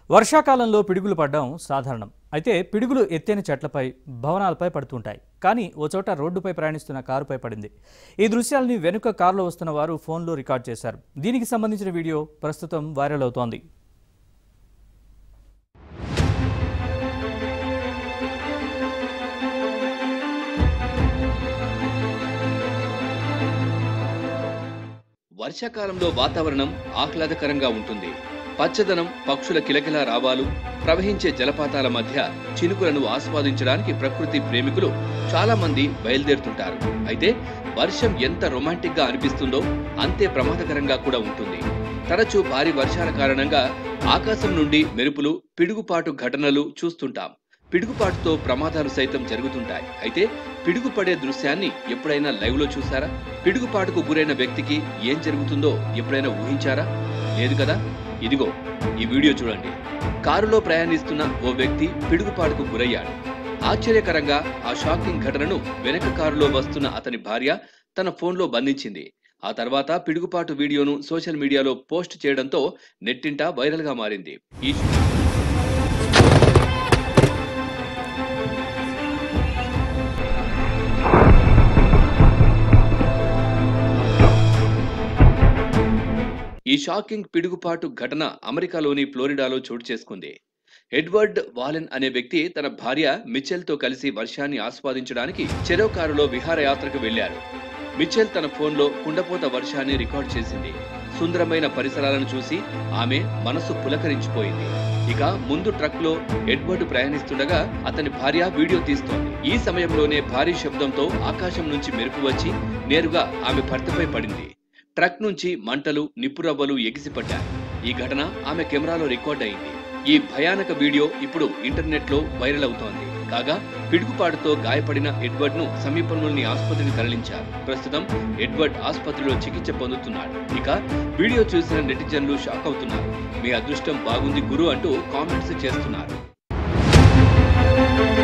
వర్షాకాలంలో పిడుగులు పడడం సాధారణం అయితే పిడుగులు ఎత్తైన చెట్లపై భవనాలపై పడుతుంటాయి కానీ ఓ చోట రోడ్డుపై ప్రయాణిస్తున్న కారుపై పడింది ఈ దృశ్యాలని వెనుక కారులో వస్తున్న వారు ఫోన్లో రికార్డ్ చేశారు దీనికి సంబంధించిన వీడియో ప్రస్తుతం వైరల్ అవుతోంది వర్షాకాలంలో వాతావరణం ఆహ్లాదకరంగా ఉంటుంది పచ్చదనం పక్షుల కిలకిలా రావాలు ప్రవహించే జలపాతాల మధ్య చినుకులను ఆస్వాదించడానికి ప్రకృతి ప్రేమికులు చాలా మంది బయలుదేరుతుంటారు అయితే వర్షం ఎంత రొమాంటిక్ గా అనిపిస్తుందో అంతే ప్రమాదకరంగా కూడా ఉంటుంది తరచూ భారీ వర్షాల కారణంగా ఆకాశం నుండి మెరుపులు పిడుగుపాటు ఘటనలు చూస్తుంటాం పిడుగుపాటుతో ప్రమాదాలు సైతం జరుగుతుంటాయి అయితే పిడుగు పడే దృశ్యాన్ని ఎప్పుడైనా లైవ్ లో చూసారా పిడుగుపాటుకు గురైన వ్యక్తికి ఏం జరుగుతుందో ఎప్పుడైనా ఊహించారా లేదు కదా ఇదిగో ఈ వీడియో చూడండి కారులో ప్రయాణిస్తున్న ఓ వ్యక్తి పిడుగుపాటుకు గురయ్యాడు ఆశ్చర్యకరంగా ఆ షాకింగ్ ఘటనను వెనక కారులో వస్తున్న అతని భార్య తన ఫోన్లో బంధించింది ఆ తర్వాత పిడుగుపాటు వీడియోను సోషల్ మీడియాలో పోస్ట్ చేయడంతో నెట్టింట వైరల్ గా మారింది ఈ ఈ షాకింగ్ పిడుగుపాటు ఘటన అమెరికాలోని ఫ్లోరిడాలో చోటు చేసుకుంది ఎడ్వర్డ్ వాలెన్ అనే వ్యక్తి తన భార్య మిచెల్ తో కలిసి వర్షాన్ని ఆస్వాదించడానికి చెరో కారులో విహారయాత్రకు వెళ్లారు మిచెల్ తన ఫోన్లో కుండపోత వర్షాన్ని రికార్డ్ చేసింది సుందరమైన పరిసరాలను చూసి ఆమె మనసు పులకరించిపోయింది ఇక ముందు ట్రక్ లో ఎడ్వర్డ్ ప్రయాణిస్తుండగా అతని భార్య వీడియో తీస్తోంది ఈ సమయంలోనే భారీ శబ్దంతో ఆకాశం నుంచి మెరుపు వచ్చి నేరుగా ఆమె భర్తపై పడింది ట్రక్ నుంచి మంటలు నిప్పురవ్వలు ఎగిసిపడ్డాయి ఈ ఘటన ఆమె కెమెరాలో రికార్డ్ అయింది ఈ భయానక వీడియో ఇప్పుడు ఇంటర్నెట్ లో వైరల్ అవుతోంది కాగా పిడుగుపాటుతో గాయపడిన ఎడ్వర్డ్ ను సమీపంలోని ఆసుపత్రికి తరలించారు ప్రస్తుతం ఎడ్వర్డ్ ఆసుపత్రిలో చికిత్స పొందుతున్నాడు ఇక వీడియో చూసిన నెటిజన్లు షాక్ అవుతున్నారు మీ అదృష్టం బాగుంది గురు అంటూ కామెంట్స్ చేస్తున్నారు